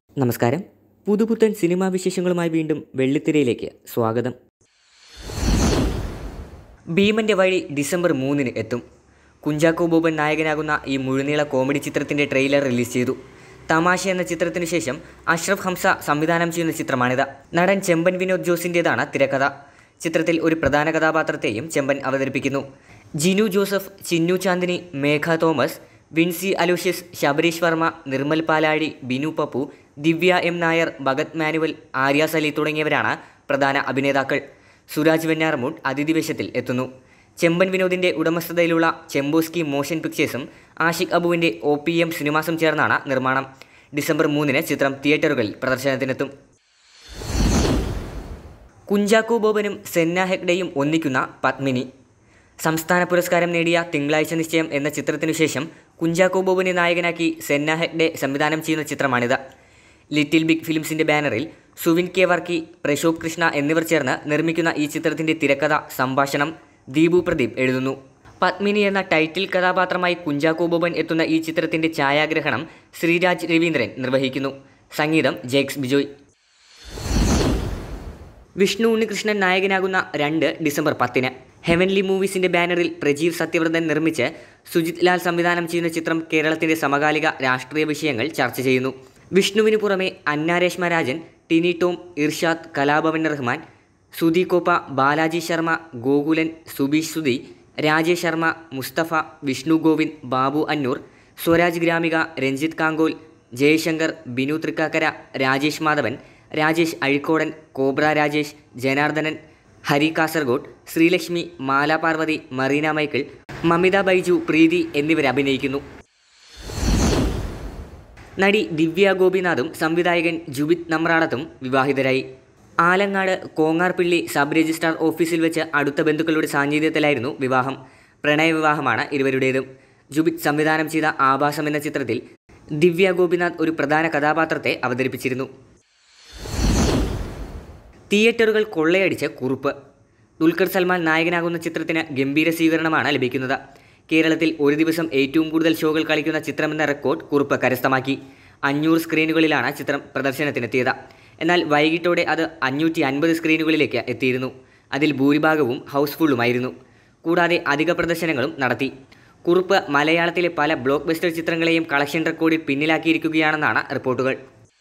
നമസ്കാരം പുതുപുത്തൻ സിനിമാ വിശേഷങ്ങളുമായി വീണ്ടും വെള്ളിത്തിരയിലേക്ക് സ്വാഗതം ഭീമന്റെ വഴി ഡിസംബർ മൂന്നിന് എത്തും കുഞ്ചാക്കോ ബോബൻ നായകനാകുന്ന ഈ മുഴുനീള കോമഡി ചിത്രത്തിന്റെ ട്രെയിലർ റിലീസ് ചെയ്തു തമാശ എന്ന ചിത്രത്തിനു ശേഷം അഷ്റഫ് ഹംസ സംവിധാനം ചെയ്യുന്ന ചിത്രമാണിത് നടൻ ചെമ്പൻ വിനോദ് ജോസിൻ്റെതാണ് തിരക്കഥ ചിത്രത്തിൽ ഒരു പ്രധാന കഥാപാത്രത്തെയും ചെമ്പൻ അവതരിപ്പിക്കുന്നു ജിനു ജോസഫ് ചിന്നു ചാന്ദിനി മേഘ തോമസ് വിൻസി അലോഷ്യസ് ശബരീഷ് വർമ്മ നിർമ്മൽ പാലാഴി ബിനു പപ്പു ദിവ്യ എം നായർ ഭഗത് മാനുവൽ ആര്യ സലി തുടങ്ങിയവരാണ് പ്രധാന അഭിനേതാക്കൾ സുരാജ് വെഞ്ഞാറമൂട്ട് അതിഥി വേഷത്തിൽ എത്തുന്നു ചെമ്പൻ വിനോദിൻ്റെ ഉടമസ്ഥതയിലുള്ള ചെമ്പോസ്കി മോഷൻ പിക്ചേഴ്സും ആഷിഖ് അബുവിൻ്റെ ഒ പി എം സിനിമാസും ചേർന്നാണ് നിർമ്മാണം ഡിസംബർ മൂന്നിന് ചിത്രം തിയേറ്ററുകളിൽ പ്രദർശനത്തിനെത്തും കുഞ്ചാക്കോ ബോബനും സെന്ന ഹെഗ്ഡയും ഒന്നിക്കുന്ന പത്മിനി സംസ്ഥാന പുരസ്കാരം നേടിയ തിങ്കളാഴ്ച നിശ്ചയം എന്ന ചിത്രത്തിനു ശേഷം കുഞ്ചാക്കോ ബോബനെ നായകനാക്കി സെന്ന ഹെഗ്ഡെ സംവിധാനം ചെയ്യുന്ന ചിത്രമാണിത് ലിറ്റിൽ ബിഗ് ഫിലിംസിന്റെ ബാനറിൽ സുവിൻ കെ വർക്കി പ്രശോഭ് കൃഷ്ണ എന്നിവർ ചേർന്ന് നിർമ്മിക്കുന്ന ഈ ചിത്രത്തിന്റെ തിരക്കഥ സംഭാഷണം ദീപു പ്രദീപ് എഴുതുന്നു പത്മിനി എന്ന ടൈറ്റിൽ കഥാപാത്രമായി കുഞ്ചാക്കോ ബോബൻ എത്തുന്ന ഈ ചിത്രത്തിന്റെ ഛായാഗ്രഹണം ശ്രീരാജ് രവീന്ദ്രൻ നിർവഹിക്കുന്നു സംഗീതം ജേക്സ് ബിജോയ് വിഷ്ണു ഉണ്ണികൃഷ്ണൻ നായകനാകുന്ന രണ്ട് ഡിസംബർ പത്തിന് ഹെവൻലി മൂവീസിന്റെ ബാനറിൽ പ്രജീവ് സത്യവ്രതൻ നിർമ്മിച്ച് സുജിത് ലാൽ സംവിധാനം ചെയ്യുന്ന ചിത്രം കേരളത്തിന്റെ സമകാലിക രാഷ്ട്രീയ വിഷയങ്ങൾ ചർച്ച ചെയ്യുന്നു വിഷ്ണുവിന് പുറമെ അന്നാരേഷ്മ രാജൻ ടിനി ടോം ഇർഷാദ് കലാഭവൻ റഹ്മാൻ സുധി കോപ്പ ബാലാജി ശർമ്മ ഗോകുലൻ സുബീഷ് സുധി രാജേഷ് ശർമ്മ മുസ്തഫ വിഷ്ണു ഗോവിന്ദ് ബാബു അന്നൂർ സ്വരാജ് ഗ്രാമിക രഞ്ജിത്ത് കാങ്കോൽ ജയശങ്കർ ബിനു തൃക്കാക്കര രാജേഷ് മാധവൻ രാജേഷ് അഴിക്കോടൻ കോബ്ര രാജേഷ് ജനാർദ്ദനൻ ഹരി കാസർഗോഡ് ശ്രീലക്ഷ്മി മാല പാർവതി മറീന മൈക്കിൾ മമിത ബൈജു പ്രീതി എന്നിവർ അഭിനയിക്കുന്നു നടി ദിവ്യ ഗോപിനാഥും സംവിധായകൻ ജുബിത് നമ്രാടത്തും വിവാഹിതരായി ആലങ്ങാട് കോങ്ങാർപിള്ളി സബ് രജിസ്ട്രാർ ഓഫീസിൽ വെച്ച് അടുത്ത ബന്ധുക്കളുടെ സാന്നിധ്യത്തിലായിരുന്നു വിവാഹം പ്രണയവിവാഹമാണ് ഇരുവരുടേതും ജുബിത് സംവിധാനം ചെയ്ത ആഭാസം എന്ന ചിത്രത്തിൽ ദിവ്യ ഗോപിനാഥ് ഒരു പ്രധാന കഥാപാത്രത്തെ അവതരിപ്പിച്ചിരുന്നു തിയേറ്ററുകൾ കൊള്ളയടിച്ച് കുറുപ്പ് ദുൽഖർ സൽമാൻ നായകനാകുന്ന ചിത്രത്തിന് ഗംഭീര സ്വീകരണമാണ് ലഭിക്കുന്നത് കേരളത്തിൽ ഒരു ദിവസം ഏറ്റവും കൂടുതൽ ഷോകൾ കളിക്കുന്ന ചിത്രമെന്ന റെക്കോർഡ് കുറുപ്പ് കരസ്ഥമാക്കി അഞ്ഞൂറ് സ്ക്രീനുകളിലാണ് ചിത്രം പ്രദർശനത്തിനെത്തിയത് എന്നാൽ വൈകിട്ടോടെ അത് അഞ്ഞൂറ്റി അൻപത് സ്ക്രീനുകളിലേക്ക് എത്തിയിരുന്നു അതിൽ ഭൂരിഭാഗവും ഹൗസ്ഫുള്ളുമായിരുന്നു കൂടാതെ അധിക പ്രദർശനങ്ങളും നടത്തി കുറുപ്പ് മലയാളത്തിലെ പല ബ്ലോക്ക് ബസ്റ്റർ ചിത്രങ്ങളെയും കളക്ഷൻ റെക്കോർഡിൽ പിന്നിലാക്കിയിരിക്കുകയാണെന്നാണ് റിപ്പോർട്ടുകൾ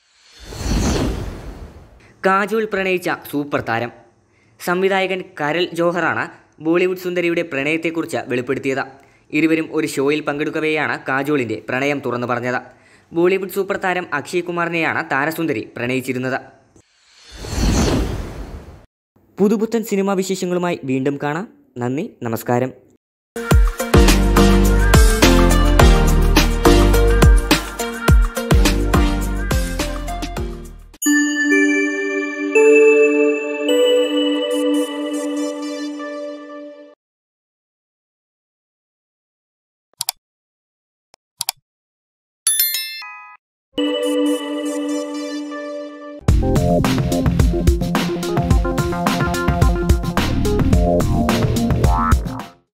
കാജോൾ പ്രണയിച്ച സൂപ്പർ താരം സംവിധായകൻ കരൽ ജോഹറാണ് ബോളിവുഡ് സുന്ദരിയുടെ പ്രണയത്തെക്കുറിച്ച് വെളിപ്പെടുത്തിയത് ഇരുവരും ഒരു ഷോയിൽ പങ്കെടുക്കവെയാണ് കാജോളിൻ്റെ പ്രണയം തുറന്നു പറഞ്ഞത് ബോളിവുഡ് സൂപ്പർ താരം അക്ഷയ് കുമാറിനെയാണ് താരസുന്ദരി പ്രണയിച്ചിരുന്നത് പുതുപുത്തൻ സിനിമാ വിശേഷങ്ങളുമായി വീണ്ടും കാണാം നന്ദി നമസ്കാരം Thank you.